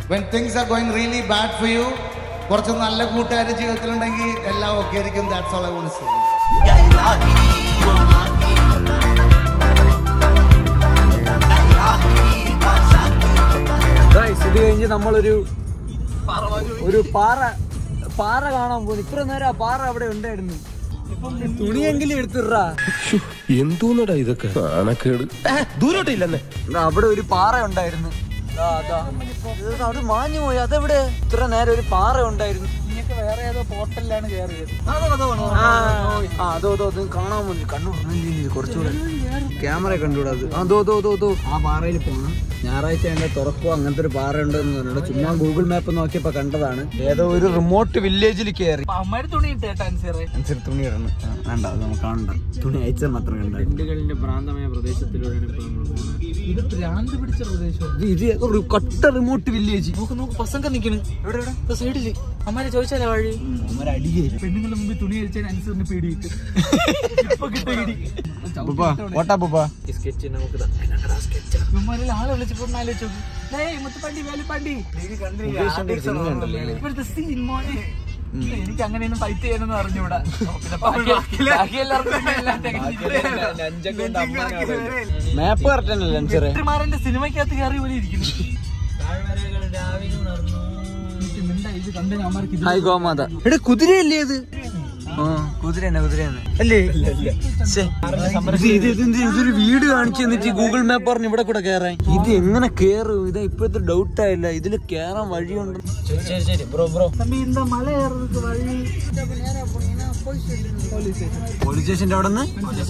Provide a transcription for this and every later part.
When things are going really bad for you കുറച്ച് നല്ല കൂട്ടുകാർ ജീവിതത്തിലുണ്ടെങ്കിൽ എല്ലാം ഓക്കെ ആയിരിക്കും that's all I want say Guys, ഇത് കഴിഞ്ഞ് നമ്മളൊരു ഒരു പാറ പാറ കാണാൻ പോകുന്നു ഇത്ര നേരം ആ പാറ അവിടെ ഉണ്ടായിരുന്നു തുണിയെങ്കിലും എടുത്തിട്രാ എന്തോന്നടാ ഇതൊക്കെ നാണക്കേട് ദൂരോട്ടില്ലെന്നെ അവിടെ ഒരു പാറ ഉണ്ടായിരുന്നു ദാ, ദാ. ഇത് അവിടെ മാഞ്ഞു പോയി അതെവിടെ ഇത്ര നേരം ഒരു പാറ ഉണ്ടായിരുന്നു വേറെ ഏതോ പോർട്ടലിലാണ് കയറിയത് ആ അതോ അതോ അത് കാണാൻ വേണ്ടി കണ്ണു പറഞ്ഞില്ല കുറച്ചുകൂടെ ക്യാമറ കണ്ടുകൂടാ അത് അതോ അതോ അതോ അതോ ആ പാറയിൽ പോകണം ഞായറാഴ്ച അതിന്റെ തുറക്കോ അങ്ങനത്തെ ഒരു പാറ ഉണ്ടെന്ന് പറഞ്ഞിട്ട് ചുമ്മാ ഗൂഗിൾ മാപ്പ് നോക്കിയപ്പോ കണ്ടതാണ് ഏതോ ഒരു റിമോട്ട് വില്ലേജിൽ കയറി അമ്മയുടെ തുണി ഇട്ടേട്ടാ അനുസരിച്ച് അനുസരിച്ച് തുണി ഇടണം ആ, വേണ്ട അത് നമുക്ക് കാണണ്ട തുണി അയച്ചാൽ മാത്രം കണ്ട ഹിന്ദുക്കളിന്റെ പ്രാന്തമായ പ്രദേശത്തിലൂടെയാണ് ഇപ്പൊ നമ്മൾ പോകുന്നത് ഇത് ഭ്രാന്ത് പിടിച്ച പ്രദേശം ഇത് ഇത് ഒരു കട്ട റിമോട്ട് വില്ലേജ് നോക്ക് നോക്ക് പസങ്ക നിക്കണ് എവിടെ എവിടെ സൈഡില് അമ്മാരെ ചോദിച്ചാലേ വഴി അടിയായി പെണ്ണുങ്ങളുടെ മുമ്പിൽ തുണി കഴിച്ചാൽ അനുസരിച്ച് പേടി കിട്ടും ഇപ്പൊ കിട്ട ഇടി ഓട്ടാ പൂപ്പാ ഈ സ്കെച്ച് നമുക്ക് ഇവന്മാരിൽ ആളെ വിളിച്ചപ്പോ ആലോചിച്ചു മുത്തുപണ്ടി വേലിപ്പണ്ടി ഇപ്പോഴത്തെ സീൻ മോനെ എനിക്ക് അങ്ങനെയൊന്നും ഫൈറ്റ് ചെയ്യാനൊന്നും അറിഞ്ഞൂടാ പിന്നെ ബാക്കി- ബാക്കി എല്ലാവർക്കും എല്ലാം തികഞ്ഞിരിക്കുന്നു. മാപ്പ് കറക്റ്റ് തന്നെയല്ലേ അനുസരെ വെട്ടിമാരന്റെ സിനിമയ്ക്കകത്ത് കയറി പോലെ ഇരിക്കുന്നു മിണ്ടാ, ഇത് കണ്ട് ഞമ്മർക്ക് ഇത് ഹായ് ഗോമാത എടാ കുതിരയല്ലേ ഇത് ആ കുതിര തന്നെ കുതിര തന്നെ അല്ലേ ശ്ശെ. ഇത് ഇത് ഇത് എന്ത് ഇതൊരു വീട് കാണിച്ചു തന്നിട്ട് ഗൂഗിൾ മാപ്പ് പറഞ്ഞു ഇവിടെ കൂടെ കേറാൻ ഇത് എങ്ങനെ കേറും ഇത് ഇപ്പോഴത്തെ ഡൗട്ട് ആയില്ല ഇതില് കേറാൻ വഴിയുണ്ട് ശരി ശരി ബ്രോ ബ്രോ തമ്പി இந்த மலை ஏறதுக்கு வழி പോലീസ് സ്റ്റേഷന്റെ അവിടെ നിന്ന്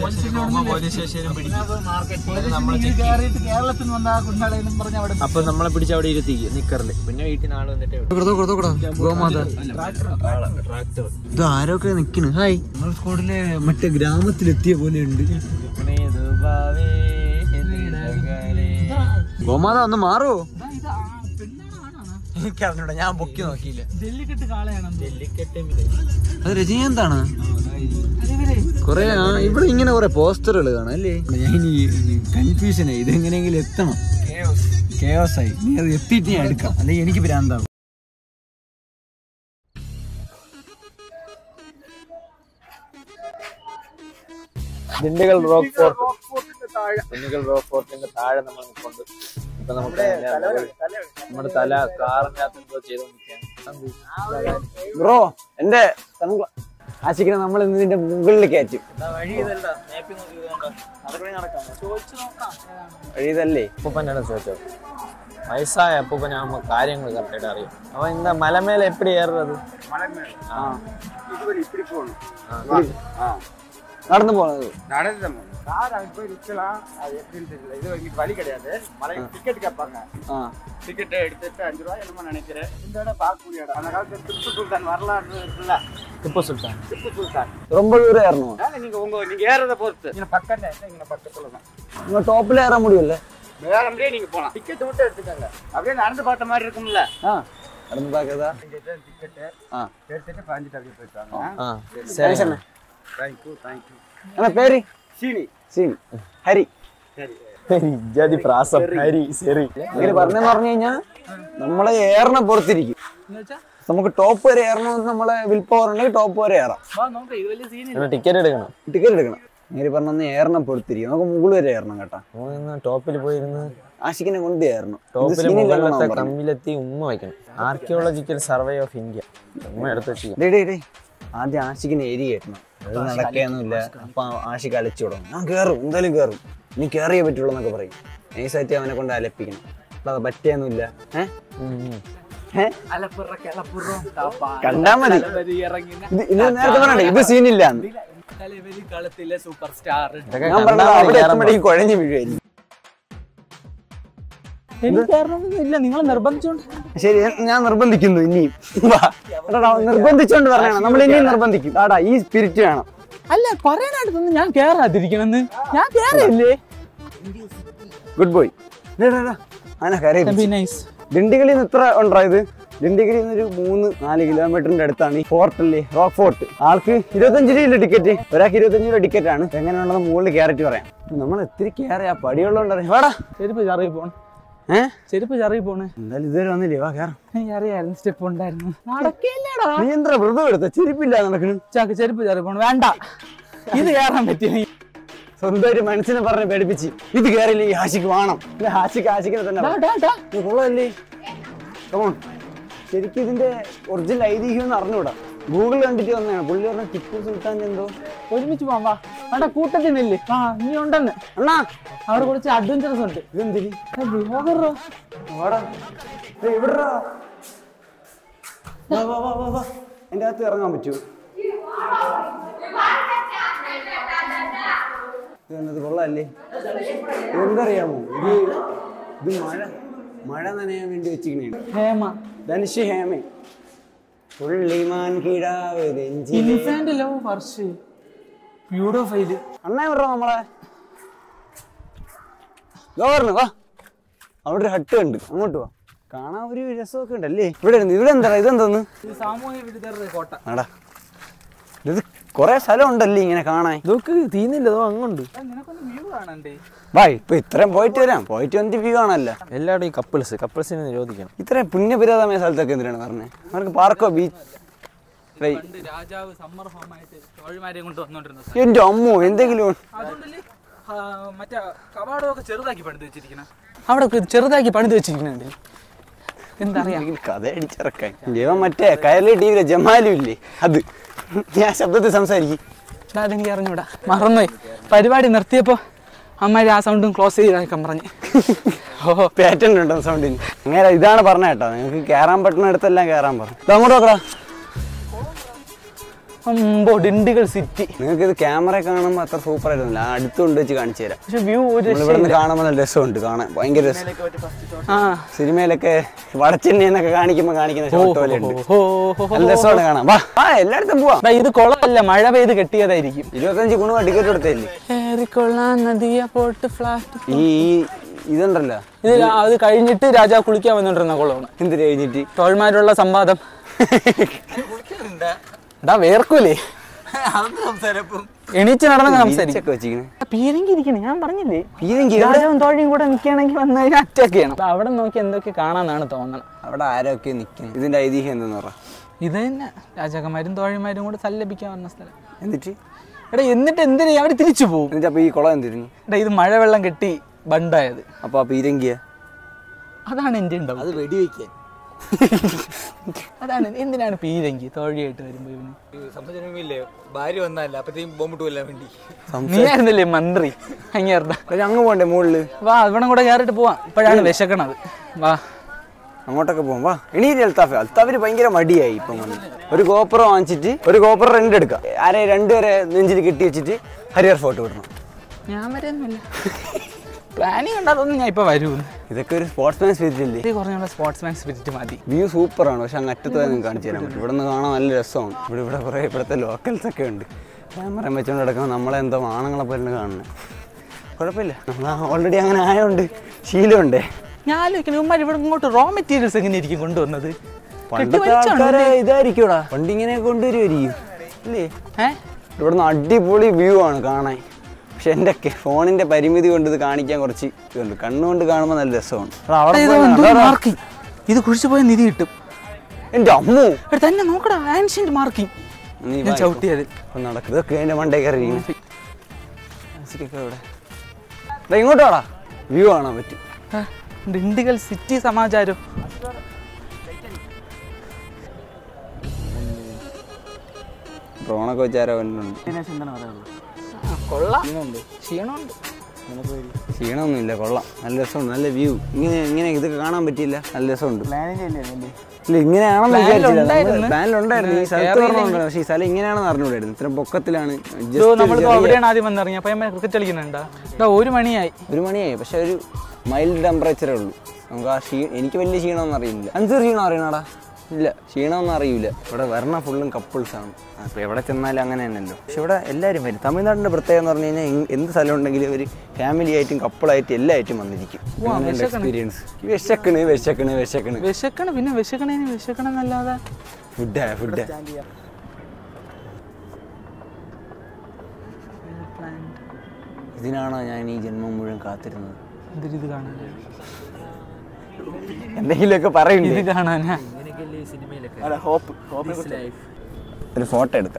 കയറിയിട്ട് കേരളത്തിൽ വന്ന കുണ്ടാളെന്നും പറഞ്ഞ അവിടെ അപ്പൊ നമ്മളെ പിടിച്ച് അവിടെ ഇരുത്തിക്ക് നിക്കറില് പിന്നെ വീട്ടിൽ നാളെ വന്നിട്ട് ഗോമാത ഇത് ആരൊക്കെ നിക്കണ് ഹായ് നമ്മൾ സ്കൂളിലെ മറ്റേ ഗ്രാമത്തിലെത്തിയ പോലെ ഉണ്ട് ഗോമാത ഒന്ന് മാറുവോ ഇത് ആ പെണ്ണാണോ എനിക്കറിഞ്ഞൂടാ ഞാൻ പൊക്കി നോക്കിയില്ല ജല്ലിക്കെട്ട് കാളയാണ് ജല്ലിക്കെട്ട് അത് രജനീകാന്താണ് കൊറേ ആ ഇവിടെ ഇങ്ങനെ കൊറേ പോസ്റ്ററുകൾ കാണാം അല്ലേ ഞാൻ ഇനി കൺഫ്യൂഷൻ ആയി ഇതെങ്ങനെയെങ്കിലും എത്തണം കേയോസ് ആയി നീ അത് എത്തിയിട്ട് ഞാൻ എടുക്കാം അല്ലെങ്കിൽ എനിക്ക് ഭ്രാന്താവും Dindigul rock fort Dindigul rock ഫോർട്ടിന്റെ താഴെ നമ്മൾ നിൽപ്പുണ്ട് ഇപ്പൊ നമുക്ക് നമ്മുടെ തല കാറിനകത്ത് എന്തോ ചെയ്തോണ്ടിരിക്കുകയാണ് ബ്രോ എന്റെ ആശിക്കുന്ന നമ്മൾ ഇന്ന് ഇതിന്റെ മുകളിൽ കയറ്റും വഴി ഇതല്ല നേപ്പി നോക്കി ഇതുകൊണ്ടോ അതുവഴി നടക്കാം വഴി ഇതല്ലേ അപ്പൂപ്പൻ്റെ ചോദിച്ചോ വയസ്സായ അപ്പൂപ്പനാകുമ്പോ കാര്യങ്ങൾ കറക്റ്റായിട്ട് അറിയും അവൻ இந்த മല മേലെ എപ്പിടി ഏറുന്നത് നടന്നു പോണത് வழி கிடையாது மலை டிக்கெட் கேட்பாங்க ആ டிக்கெட் எடுத்துட்டு அஞ்சு ரூபாய் என்னமோ நினைக்கிறேன் இந்த இடம் பார்க்கக்கூடிய இடம் அந்த காலத்துல திப்பு சுல்தான் வரலாறு இருக்குல்ல ടിപ്പു സുൽത്താൻ திப்பு சுல்தான் ரொம்ப தூரம் ஏறணும் அதனால நீங்க உங்க நீங்க ஏறத பொறுத்து இங்க பக்கத்துல இங்க பக்கத்துல தான் உங்க டோப்ல ஏற முடியல வேற அப்படியே நீங்க போலாம் டிக்கெட் மட்டும் எடுத்துக்கோங்க அப்படியே நடந்து பார்த்த மாதிரி இருக்கும்ல ஆ நடந்து பாக்குதா டிக்கெட் ஆ எடுத்துட்டு பாஞ்சிட்டு அப்படியே போயிட்டு வாங்க ആ சரி அண்ணா தேங்க்யூ தேங்க்யூ அண்ணா பேரு சீனி സീൻ ഹരി ജാതി പ്രാസം ഹരി ശരി ഇങ്ങനെ പറഞ്ഞെന്ന് പറഞ്ഞു കഴിഞ്ഞാൽ നമ്മളെ ഏറിനെ പുറത്തിരിക്കും നമുക്ക് ടോപ്പ് വരെ ഏറണമെന്ന് നമ്മളെ വിൽ പവർ ഉണ്ടെങ്കിൽ ടോപ്പ് വരെ ഏറാം നോക്കാം ഇത് വലിയ സീൻ ടിക്കറ്റ് എടുക്കണം ടിക്കറ്റ് എടുക്കണം ഇങ്ങനെ പറഞ്ഞ ഏറിനെ പൊടുത്തിരിക്കും നമുക്ക് മുകളിൽ വരെ ഏറണം കേട്ടാ മൂന്ന് ടോപ്പിൽ പോയിരുന്ന് ആഷിക്കിനെ കൊണ്ട് ഏറണം ഇത് ടോപ്പിൽ സീനിൽ മുകളിലത്തെ ഇറങ്ങണം പറഞ്ഞു. കമ്പിലെത്തി ഉമ്മ വയ്ക്കണം ആർക്കിയോളജിക്കൽ സർവേ ഓഫ് ഇന്ത്യ ഉമ്മ എടുത്ത് വെച്ചിരിക്കും ഡേയ് ഡേയ് ഡേയ്. ആദ്യം ആഷിക്കിനെ എരി കയറ്റണം അത് നടക്കുകയൊന്നുമില്ല അപ്പൊ ആഷിക്ക് അലച്ചു തുടങ്ങും ഞാൻ കേറും എന്തായാലും കേറും ഇനി കേറിയേ പറ്റുള്ളൂ എന്നൊക്കെ പറയും നൈസായിട്ട് അവനെ കൊണ്ട് അലപ്പിക്കണം അല്ലാതെ പറ്റിയൊന്നുമില്ല ഏഹ് ഏഹ് അലപ്പുറ കിളപ്പുറം താപ്പാ കണ്ടാ മതി തലവരി ഇറങ്ങി ഇത് ഇത് നേരത്തെ പറഞ്ഞേ ഇത് സീനില്ല തലവരി കളത്തിലെ സൂപ്പർ സ്റ്റാർ ഇതൊക്കെ ഞാൻ പറഞ്ഞത് കണ്ടാൽ അവിടെ കയറാൻ എത്തുമ്പോഴേക്കും കുഴഞ്ഞു വീഴുമായിരിക്കും എനിക്ക് കാരണമൊന്നുമില്ല നിങ്ങൾ നിർബന്ധിച്ചോണ്ട് ശരി ഞാൻ നിർബന്ധിക്കുന്നു ഇനിയും വാ. എടാടാ, നിർബന്ധിച്ചോണ്ട് പറയണം നമ്മൾ ഇനിയും നിർബന്ധിക്കും ആടാ ഈ സ്പിരിറ്റ് വേണം അല്ല പറയാനായിട്ടൊന്നും ഞാൻ കേറാതിരിക്കണെന്ന് ഞാൻ കേറില്ലേ ഗുഡ് ബോയ് അങ്ങനെ കരയില്ല നൈസ് ദിണ്ടിഗലിൽ നിന്ന് ഇത്ര ഉണ്ടോ ഇത് ദിണ്ടിഗലിൽ നിന്ന് ഒരു മൂന്ന് നാല് കിലോമീറ്ററിന്റെ അടുത്താണ് ഈ ഫോർട്ടല്ലേ റോക്ക് ഫോർട്ട് ആൾക്ക് ഇരുപത്തഞ്ച് രൂപയില്ല ടിക്കറ്റ് ഒരാൾക്ക് ഇരുപത്തഞ്ച് രൂപ ടിക്കറ്റ് ആണ് എങ്ങനെയാണെന്ന് മുകളിൽ കയറിയിട്ട് പറയാം നമ്മൾ ഒത്തിരി കയറി ആ പടിയുള്ളതുകൊണ്ട് അറിയാം. വാടാ ചെരുപ്പ് ചാറി പോണം ഏ ചെരുപ്പ് ചെറിയ പോണ് എന്തായാലും ഇതുവരെ വന്നില്ലേ വാ കയറാം എനിക്കറിയായിരുന്നു സ്റ്റെപ്പ് ഉണ്ടായിരുന്നു നടക്കില്ലടാ നീ എന്താ വ്രതം എടുത്ത ചെരുപ്പില്ല നടക്കണ് ചാക്ക് ചെരുപ്പ് ചെറിയ പോണ് വേണ്ട ഇത് കയറാൻ പറ്റിയ സ്വന്തമായിട്ട് മനസ്സിനെ പറഞ്ഞ് പേടിപ്പിച്ച് ഇത് കയറിയില്ലേ ഈ ആശിക്ക് വേണം ഇത് ആശിക്ക് ആശിക്കിനെ തന്നെ വേണം. ഇത് കൊള്ളാമല്ലേ കമോൺ ശരിക്കും ഇതിന്റെ ഒറിജിനൽ ഐതിഹ്യം എന്ന് അറിഞ്ഞൂടാ ഗൂഗിൾ കണ്ടിട്ട് വന്നതാണ് പുള്ളി പറഞ്ഞ ടിപ്പു സുൽത്താൻ എന്തോ ഒരുമിച്ച് പോവാം വാ വേണ്ട കൂട്ടത്തിൽ നില്ലേ ആ നീ ഉണ്ടെന്ന് അണ്ണാ അവിടെ കുറച്ച് അഡ്വഞ്ചറസ് ഉണ്ട് ഇതെന്തിരി ബ്ലോഗറോ വാടാ ദേ ഇവിടെടാ. വാ വാ വാ വാ വാ എൻ്റെ അകത്ത് ഇറങ്ങാൻ പറ്റുമോ ഇതെന്നത് കൊള്ളാല്ലേ ഇതെന്തറിയാമോ ഇത് ഇത് മഴ മഴ നനയാൻ വേണ്ടി വെച്ചിരിക്കണേ ഹേമ ധനുഷ് ഹേമേ പുള്ളിമാൻ കിടാവ് നെഞ്ചിലെ ഇൻഫാന്റ് ലവ് വർഷ് ബ്യൂട്ടിഫൈല് അണ്ണാ വിടറോ നമ്മളെ ഗവർണർ വാ അവിടെ ഒരു ഹട്ട് ഉണ്ട് അങ്ങോട്ട് വാ കാണാൻ ഒരു രസമൊക്കെ ഉണ്ടല്ലേ ഇവിടെ ഇരുന്ന് ഇവിടെ എന്താ ഇതെന്തോന്ന് ഇത് സാമൂഹ്യ വിരുദ്ധരുടെ കോട്ട ആടാ ഇത് കുറെ സ്ഥലം ഉണ്ടല്ലേ ഇങ്ങനെ കാണാൻ ഇതൊക്കെ തീന്നില്ലതോ അങ്ങുണ്ട് എടാ, നിനക്കൊന്ന് വ്യൂ കാണണ്ടേ വാ ഇപ്പൊ ഇത്രയും പോയിട്ട് വരാം പോയിട്ട് വന്നിട്ട് വ്യൂ കാണാനല്ല എല്ലാവരും ഈ കപ്പിൾസ് കപ്പിൾസിനെ നിരോധിക്കണം ഇത്രയും പുണ്യപുരാതമായ സ്ഥലത്തൊക്കെ എന്തിനാണ് പറഞ്ഞത് അവർക്ക് പാർക്കോ ബീച്ച് പണ്ട് രാജാവ് സമ്മർ ഹോം ആയിട്ട് തോഴിമാരെ കൊണ്ട് വന്നോണ്ടിരുന്ന എന്റെ അമ്മോ എന്തെങ്കിലും അതുകൊണ്ടല്ലേ ആ, മറ്റേ കവാടമൊക്കെ ചെറുതാക്കി പണിത് വെച്ചിരിക്കണം അവിടെ ഒക്കെ ചെറുതാക്കി പണിത് വെച്ചിരിക്കുന്നുണ്ട് എന്തറിയാം എന്തെങ്കിലും കഥ അടിച്ചിറക്കാൻ ജവൻ മറ്റേ കയറിലെ ടി വിയിലെ ജമാലും ഇല്ലേ അത് ഞാൻ ശബ്ദത്തിൽ സംസാരിക്കും എടാ, അതെനിക്ക് അറിഞ്ഞൂടാ മറന്നുപോയി പരിപാടി നിർത്തിയപ്പോ അമ്മാരി ആ സൗണ്ടും ക്ലോസ് ചെയ്താക്കാൻ പറഞ്ഞ് ഓ പാറ്റേൺ ഉണ്ടോ സൗണ്ടിന് അങ്ങനെ ഇതാണ് പറഞ്ഞ കേട്ടോ നിങ്ങൾക്ക് കയറാൻ പറ്റുന്ന അടുത്തെല്ലാം കയറാൻ പറഞ്ഞു ഇത് അങ്ങോട്ട് നോക്കടാ അമ്പോ ഡിണ്ടികൾ സിറ്റി നിങ്ങൾക്ക് ഇത് ക്യാമറ കാണുമ്പോൾ അത്ര സൂപ്പർ ആയിട്ടൊന്നുമില്ല ആ അടുത്ത് കൊണ്ട് വെച്ച് കാണിച്ചു തരാം പക്ഷെ വ്യൂ ഒരു നമ്മൾ ഇവിടെ നിന്ന് കാണുമ്പോൾ നല്ല രസമുണ്ട് കാണാൻ ഭയങ്കര രസം ആ സിനിമയിലൊക്കെ വടച്ചെന്നൈ എന്നൊക്കെ കാണിക്കുമ്പോൾ കാണിക്കുന്ന ഷോട്ട് പോലെ ഉണ്ട് ഹോ, ഹോ, ഹോ. നല്ല രസമാണ് കാണാൻ വാ ആ എല്ലായിടത്തും പോവാം എടാ, ഇത് കുളമല്ല മഴ പെയ്ത് കെട്ടിയതായിരിക്കും ഇരുപത്തഞ്ച് ഗുണ ടിക്കറ്റ് കൊടുത്തല്ലേ ഏറിക്കൊള്ളാൻ നദിയ പോട്ട് ഫ്ലാറ്റ് ഈ ഈ ഇതുണ്ടല്ലോ ഇത് രാ- അത് കഴിഞ്ഞിട്ട് രാജാവ് കുളിക്കാൻ വന്നോണ്ടിരുന്ന കുളമാണ് എന്ത് കഴിഞ്ഞിട്ട് തോഴ്മാരുള്ള സംവാദം എടാ വേർക്കൂലേ എണീച്ച് നടന്ന് സംസാരിക്കും ബീച്ചൊക്കെ വെച്ചിരിക്കണേ പീരങ്കി ഇരിക്കണേ ഞാൻ പറഞ്ഞില്ലേ പീരങ്കി രാജാവും തോഴിയും കൂടെ നിൽക്കുകയാണെങ്കിൽ വന്നു കഴിഞ്ഞാൽ അറ്റാക്ക് ചെയ്യണം അപ്പൊ അവിടെ നോക്കി എന്തൊക്കെ കാണാന്നാണ് തോന്നണം അവിടെ ആരൊക്കെ നിൽക്കുന്നു ഇതിന്റെ ഐതിഹ്യം എന്തെന്ന് പറ ഇത് തന്നെ രാജാക്കന്മാരും തോഴിമാരും കൂടെ സല്ലപിക്കാൻ വന്ന സ്ഥലം എന്നിട്ട് എടാ എന്നിട്ട് എന്തിനാ അവർ തിരിച്ചു പോകും എന്നിട്ട് അപ്പൊ ഈ കുളം എന്തിരുന്നു എടാ ഇത് മഴവെള്ളം കെട്ടി ബണ്ടായത് അപ്പൊ ആ പീരങ്കിയ അതാണ് എൻ്റെ ഉണ്ടാവും അത് വെടിവെക്കാൻ അതാണ് എന്തിനാണ് പീരങ്കി തോഴിയായിട്ട് വരുമ്പോ ഇവന് ഭാര്യ വന്നല്ല അപ്പത്തേക്കും ബോംബിട്ട് കൊല്ലാൻ വേണ്ടി നീ ആയിരുന്നില്ലേ മന്ത്രി അങ്ങേറുടെ പക്ഷെ അങ്ങ് പോണ്ടേ മുകളില് വാ ഇവിടെ കൂടെ കയറിട്ട് പോവാം ഇപ്പോഴാണ് വിശക്കണത് വാ അങ്ങോട്ടൊക്കെ പോകാം വാ എണീറ്റ് അൽത്താഫ് അൽത്താഫിന് ഭയങ്കര മടിയായി ഇപ്പം വന്ന് ഒരു ഗോപുറ വാങ്ങിച്ചിട്ട് ഒരു ഗോപുറ റെന്റ് എടുക്കാം ആരെ രണ്ടുപേരെ നെഞ്ചിൽ കെട്ടി വെച്ചിട്ട് ഹരിയർ ഫോട്ടോ ഇടണം ഞാൻ വരുന്നില്ല പ്ലാനിങ് ഉണ്ടാതൊന്നും ഞാൻ ഇപ്പൊ വരൂന്ന് ഇതൊക്കെ ഒരു സ്പോർട്സ്മാൻ സ്പിരിറ്റ് അല്ലേ ഇത് കുറഞ്ഞുള്ള സ്പോർട്സ്മാൻ സ്പിരിറ്റ് മതി വ്യൂ സൂപ്പറാണ് പക്ഷെ അങ്ങ് അറ്റത്ത് നിങ്ങൾക്ക് കാണിച്ചു തരാൻ പറ്റും ഇവിടെ നിന്ന് കാണാൻ നല്ല രസമാണ് ഇവിടെ ഇവിടെ കുറേ ഇവിടുത്തെ ലോക്കൽസ് ഒക്കെ ഉണ്ട് ക്യാമറ വെച്ചുകൊണ്ട് കിടക്കുമ്പോൾ നമ്മളെ എന്തോ ആണുങ്ങളെ പോലെ കാണുന്നത് കുഴപ്പമില്ല നമ്മൾ ഓൾറെഡി അങ്ങനെ ആയതുകൊണ്ട് ശീലമുണ്ടേ ഞാൻ ആലോചിക്കണം ഇവന്മാർ ഇവിടെ ഇങ്ങോട്ട് റോ മെറ്റീരിയൽസ് എങ്ങനെ ഇരിക്കും കൊണ്ടുവന്നത് പണ്ടത്തെ ആൾക്കാരെ ഇതായിരിക്കൂടാ പണ്ട് ഇങ്ങനെ കൊണ്ടുവരുമായിരിക്കും ഇല്ലേ ഏ ഇവിടുന്ന് അടിപൊളി വ്യൂ ആണ് കാണാൻ പക്ഷെ എൻ്റെ ഫോണിന്റെ പരിമിതി കൊണ്ട് ഇത് കാണിക്കാൻ കുറച്ച് ഇതുണ്ട് കണ്ണുകൊണ്ട് കാണുമ്പോൾ നല്ല രസമാണ് എടാ, അവിടെ ഇത് പോയി എന്തോ അതാ- മാർക്കിംഗ് ഇത് കുഴിച്ചു പോയ നിധി കിട്ടും എൻ്റെ അമ്മു എടാ, തന്നെ നോക്കടാ ആൻഷ്യന്റ് മാർക്കിംഗ് നീ ഞാൻ വാ ചവിട്ടിയത് ഇപ്പൊ നടക്കും ഇതൊക്കെ എൻ്റെ മണ്ടേ കയറി ഇവിടെ ദാ ഇങ്ങോട്ട് വാടാ വ്യൂ കാണാൻ പറ്റും ആ, ഡിണ്ടിഗൽ സിറ്റി സമാചാരം ഡ്രോണൊക്കെ വെച്ചാരോ വന്നിട്ടുണ്ട് ആ, കൊള്ളാം ക്ഷീണമുണ്ട് ക്ഷീണമൊന്നുമില്ല കൊള്ളാം നല്ല രസമുണ്ട് നല്ല വ്യൂ ഇങ്ങനെ ഇങ്ങനെ ഇതൊക്കെ കാണാൻ പറ്റിയില്ല നല്ല രസമുണ്ട് ഇല്ല ഇങ്ങനെയാണെന്ന് Plan വിചാരിച്ചില്ല ഉണ്ടായിരുന്നു. പ്ലാനിലുണ്ടായിരുന്നു ഈ ഏ, സ്ഥലത്ത് കേരളീയ പറഞ്ഞുണ്ട് പക്ഷേ ഈ സ്ഥലം ഇങ്ങനെയാണെന്ന് അറിഞ്ഞൂടായിരുന്നു ഇത്ര പൊക്കത്തിലാണ് ഇതോ Just നമ്മളിപ്പോ ചെറിയ- അവിടെയാണ് ആദ്യം വന്നിറങ്ങി അപ്പൊ ഞാൻ ക്രിക്കറ്റ് കളിക്കുന്നുണ്ടാ ഇതാ ഒരു മണിയായി ഒരു മണിയായി പക്ഷെ ഒരു മൈൽഡ് ടെമ്പറേച്ചറേ ഉള്ളൂ നമുക്ക് ആ ക്ഷീ എനിക്ക് വലിയ ക്ഷീണമൊന്നും അറിയില്ല അഞ്ച് ക്ഷീണം അറിയണടാ ഇല്ല ക്ഷീണമൊന്നും അറിയില്ല ഇവിടെ വരണ ഫുള്ളും കപ്പിൾസ് ആണ് അപ്പോൾ എവിടെ ചെന്നാലും അങ്ങനെ തന്നെയല്ലോ പക്ഷെ ഇവിടെ എല്ലാവരും വരും തമിഴ്നാടിൻ്റെ പ്രത്യേകത എന്ന് പറഞ്ഞു കഴിഞ്ഞാൽ എങ്- എന്ത് സ്ഥലം ഉണ്ടെങ്കിലും ഒരു ഫാമിലി ആയിട്ടും കപ്പിളായിട്ടും എല്ലായിട്ടും വന്നിരിക്കും എക്സ്പീരിയൻസ് വിശക്കണ് വിശക്കണ് വിശക്കണ് വിശക്കണ പിന്നെ വിശക്കണേന് വിശക്കണം എന്നല്ലാതെ ഫുഡാ ഫുഡ് ഇതിനാണോ ഞാൻ ഈ ജന്മം മുഴുവൻ കാത്തിരുന്നത് എന്തൊരു ഇത് കാണാൻ എന്തെങ്കിലുമൊക്കെ ഇത് പറയണ്ടേ കാണാനാ അല്ല ഹോപ്പ് ഹോപ്പിനെ കുറിച്ച് ഒരു ഫോട്ടോ എടുക്കാം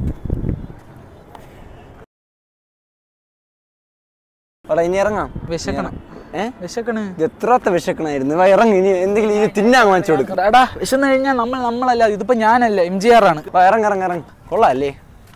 എടാ ഇനി ഇറങ്ങാം വിശക്കണം ഏ വിശക്കണ് ഇത് എത്രാത്ത വിശക്കണായിരുന്നു വാ, ഇറങ്ങ് ഇനി എന്തെങ്കിലും ഇനി തിന്നാൻ വാങ്ങിച്ചു കൊടുക്കും എടാ വിശന്ന് കഴിഞ്ഞാൽ നമ്മൾ നമ്മളല്ല ഇതിപ്പോ ഞാനല്ല എം ജി ആർ ആണ് ഇറങ്ങ ഇറങ്ങ ഇറങ്ങ കൊള്ളാല്ലേ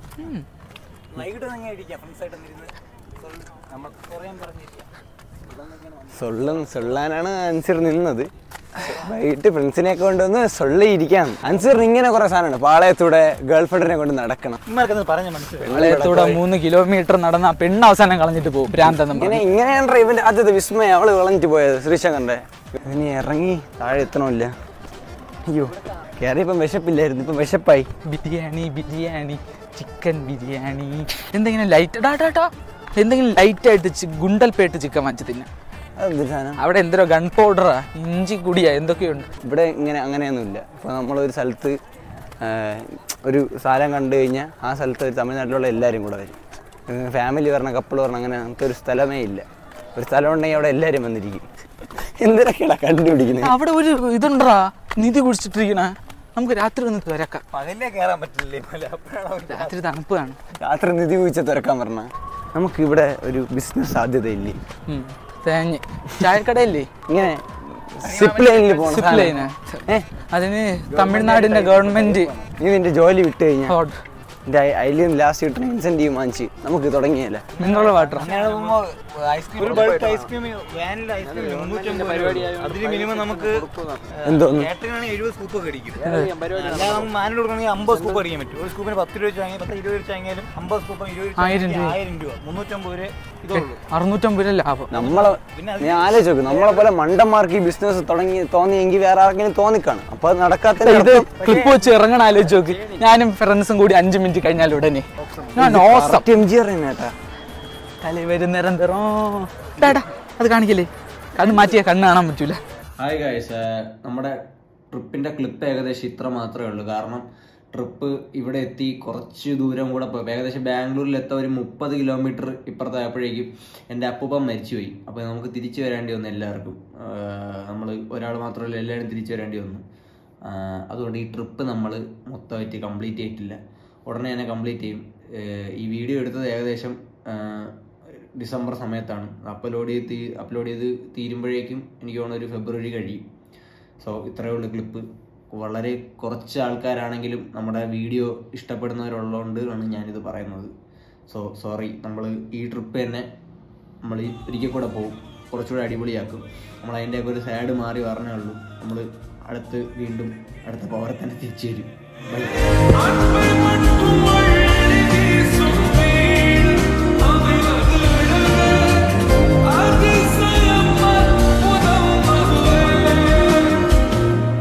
സൊള്ളും സൊള്ളാനാണ് അൻസിർ നിന്നത് വൈകിട്ട് ഫ്രണ്ട്സിനെയൊക്കെ കൊണ്ടുവന്ന് സൊള്ളിയിരിക്കാം അൻസിറിന് ഇങ്ങനെ കുറെ സാധനമാണ് പാളയത്തൂടെ ഗേൾ ഫ്രണ്ടിനെ കൊണ്ട് നടക്കണം ഇമ്മർക്കെന്ന് പറഞ്ഞ മനസ്സിലായി വെള്ളയത്തൂടെ മൂന്ന് കിലോമീറ്റർ നടന്ന ആ പെണ്ണ് അവസാനം കളഞ്ഞിട്ട് പോകും ഭ്രാന്തെന്നും ഇങ്ങനെ ഇങ്ങനെയാണ് ഇവന്റെ ആദ്യത്തെ വിസ്മയം അവള് കളഞ്ഞിട്ട് പോയത് ശ്രീശങ്കറിന്റെ ഇനി ഇറങ്ങി താഴെ എത്തണമില്ല അയ്യോ കയറിയപ്പം വിശപ്പില്ലായിരുന്നു ഇപ്പം വിശപ്പായി ബിരിയാണി ബിരിയാണി ചിക്കൻ ബിരിയാണി എന്തെങ്കിലും ലൈറ്റ് ഡാ ഡാ ഡാ എന്തെങ്കിലും ലൈറ്റ് ആയിട്ട് ചി- ഗുണ്ടൽപേട്ട് ചിക്കൻ വാങ്ങിച്ച് തിന്നെ അതെന്തൊരു സാധനം അവിടെ എന്തോ ഗൺ പൗഡറാ ഇഞ്ചി കുടിയാ എന്തൊക്കെയുണ്ട് ഇവിടെ ഇങ്ങനെ അങ്ങനെയൊന്നുമില്ല ഇപ്പോൾ നമ്മളൊരു സ്ഥലത്ത് ആ, ഒരു സ്ഥലം കണ്ടു കഴിഞ്ഞാൽ ആ സ്ഥലത്ത് ഒരു തമിഴ്നാട്ടിലുള്ള എല്ലാവരും കൂടെ വരും ഫാമിലി പറഞ്ഞ കപ്പിൾ പറഞ്ഞ അങ്ങനെ നമുക്ക് ഒരു സ്ഥലമേ ഇല്ല ഒരു സ്ഥലം ഉണ്ടെങ്കിൽ അവിടെ എല്ലാവരും വന്നിരിക്കും എന്തിനൊക്കെയാ കണ്ടുപിടിക്കുന്നത് അവിടെ ഒരു ഇതുണ്ടാ നിധി കുടിച്ചിട്ടിരിക്കണ നമുക്ക് രാത്രി ഒന്ന് തുരക്കാം പകലേ കയറാൻ പറ്റില്ലേ മല അപ്പോഴാണ് രാത്രി തണുപ്പ് കാണും രാത്രി നിധി കുഴിച്ച തുറക്കാൻ പറഞ്ഞ നമുക്കിവിടെ ഒരു ബിസിനസ് സാധ്യതയില്ലേ ഉം. തേഞ്ഞ് ചായക്കടയില്ലേ ഇങ്ങനെ സിപ്പ് ലൈനിൽ പോകണം സിപ്പ് ലൈന് അതിന് തമിഴ്നാടിന്റെ ഗവൺമെന്റ് നീ നിന്റെ ജോലി വിട്ട് കഴിഞ്ഞാൽ ഹോട്ട് എൻ്റെ അതിൽ നിന്ന് ലാസ്റ്റ് കിട്ടുന്ന ഇൻസെൻറ്റീവ് വാങ്ങിച്ച് നമുക്ക് തുടങ്ങിയല്ല മിനറൽ വാട്ടർ ഒരു ബൾക്ക് ഐസ്ക്രീം വാനില ഐസ്ക്രീം മുന്നൂറ്റമ്പത് പരിപാടി അതിന് മിനിമം നമുക്ക് എന്തോന്ന് കേട്ടറിനാണെങ്കിൽ എഴുപത് സ്കൂപ്പ് ഒക്കെ അടിക്കും അല്ലാതെ നമുക്ക് മാനിൽ കൊടുക്കണമെങ്കിൽ അമ്പത് സ്കൂപ്പ് അടിക്കാൻ പറ്റും ഒരു സ്കൂപ്പിന് പത്ത് രൂപ വെച്ച് വാങ്ങി പത്ത് ഇരുപത് വെച്ച് വാങ്ങിയാലും അമ്പത് സ്കൂപ്പ് ഇരുപത് വെച്ച് ആയിരം വാങ്ങിയാൽ രൂപ. ആയിരം രൂപ മുന്നൂറ്റമ്പത് രൂപ ഇതേ ഉള്ളൂ അറുന്നൂറ്റമ്പത് രൂപ ലാഭം നമ്മളെ ഞാൻ ആലോചിച്ച് നോക്ക് നമ്മളെ പോലെ മണ്ടന്മാർക്ക് ഈ ബിസിനസ് തുടങ്ങി തോന്നിയെങ്കിൽ വേറെ ആർക്കെങ്കിലും തോന്നിക്കാണ് അപ്പൊ അത് നടക്കാത്ത ഇത് ക്ലിപ്പ് വെച്ച് ഇറങ്ങണ ആലോചിച്ച് നോക്ക് ഞാനും ഫ്രണ്ട്സും കൂടി അഞ്ചു മിനിറ്റ് കഴിഞ്ഞാൽ ഉടനെ ഞാൻ ഓസം എം ജി അറിയുന്നേട്ടാ തലവരും നിരന്തരം ഡാടാ അത് കാണിക്കല്ലേ കണ്ണ് മാറ്റിയാ കണ്ണ് കാണാൻ പറ്റൂല ഹായ് ഗായ്സ് നമ്മുടെ ട്രിപ്പിൻ്റെ ക്ലിപ്പ് ഏകദേശം ഇത്ര മാത്രമേ ഉള്ളൂ കാരണം ട്രിപ്പ് ഇവിടെ എത്തി കുറച്ച് ദൂരം കൂടെ പോയി ഏകദേശം ബാംഗ്ലൂരിൽ എത്താൻ ഒരു മുപ്പത് കിലോമീറ്റർ ഇപ്പുറത്തായപ്പോഴേക്കും എൻ്റെ അപ്പൂപ്പൻ മരിച്ചുപോയി അപ്പോൾ നമുക്ക് തിരിച്ചു വരേണ്ടി വന്നു എല്ലാവർക്കും നമ്മൾ ഒരാൾ മാത്രമല്ല എല്ലാവരും തിരിച്ചു വരേണ്ടി വന്നു ആഹ് അതുകൊണ്ട് ഈ ട്രിപ്പ് നമ്മൾ മൊത്തമായിട്ട് കംപ്ലീറ്റ് ചെയ്തിട്ടില്ല ഉടനെ തന്നെ കംപ്ലീറ്റ് ചെയ്യും ആഹ് ഈ വീഡിയോ എടുത്തത് ഏകദേശം ആഹ് ഡിസംബർ സമയത്താണ് അപ്ലോഡ് ചെയ്ത് തീ- അപ്ലോഡ് ചെയ്ത് തീരുമ്പോഴേക്കും എനിക്ക് തോന്നുന്നു ഒരു ഫെബ്രുവരി കഴിയും സോ ഇത്രയേ ഉള്ളൂ ക്ലിപ്പ് വളരെ കുറച്ച് ആൾക്കാരാണെങ്കിലും നമ്മുടെ വീഡിയോ ഇഷ്ടപ്പെടുന്നവരുള്ളതുകൊണ്ട് ആണ് ഞാനിത് പറയുന്നത് സോ സോറി നമ്മൾ ഈ ട്രിപ്പ് തന്നെ നമ്മൾ ഈ ഒരിക്കൽ കൂടെ പോകും കുറച്ചുകൂടെ അടിപൊളിയാക്കും നമ്മൾ അതിൻ്റെയൊക്കെ ഒരു സാഡ് മാറി പറഞ്ഞേ ഉള്ളൂ നമ്മൾ അടുത്ത് വീണ്ടും അടുത്ത പവറെ തന്നെ തിരിച്ചു വരും ബൈ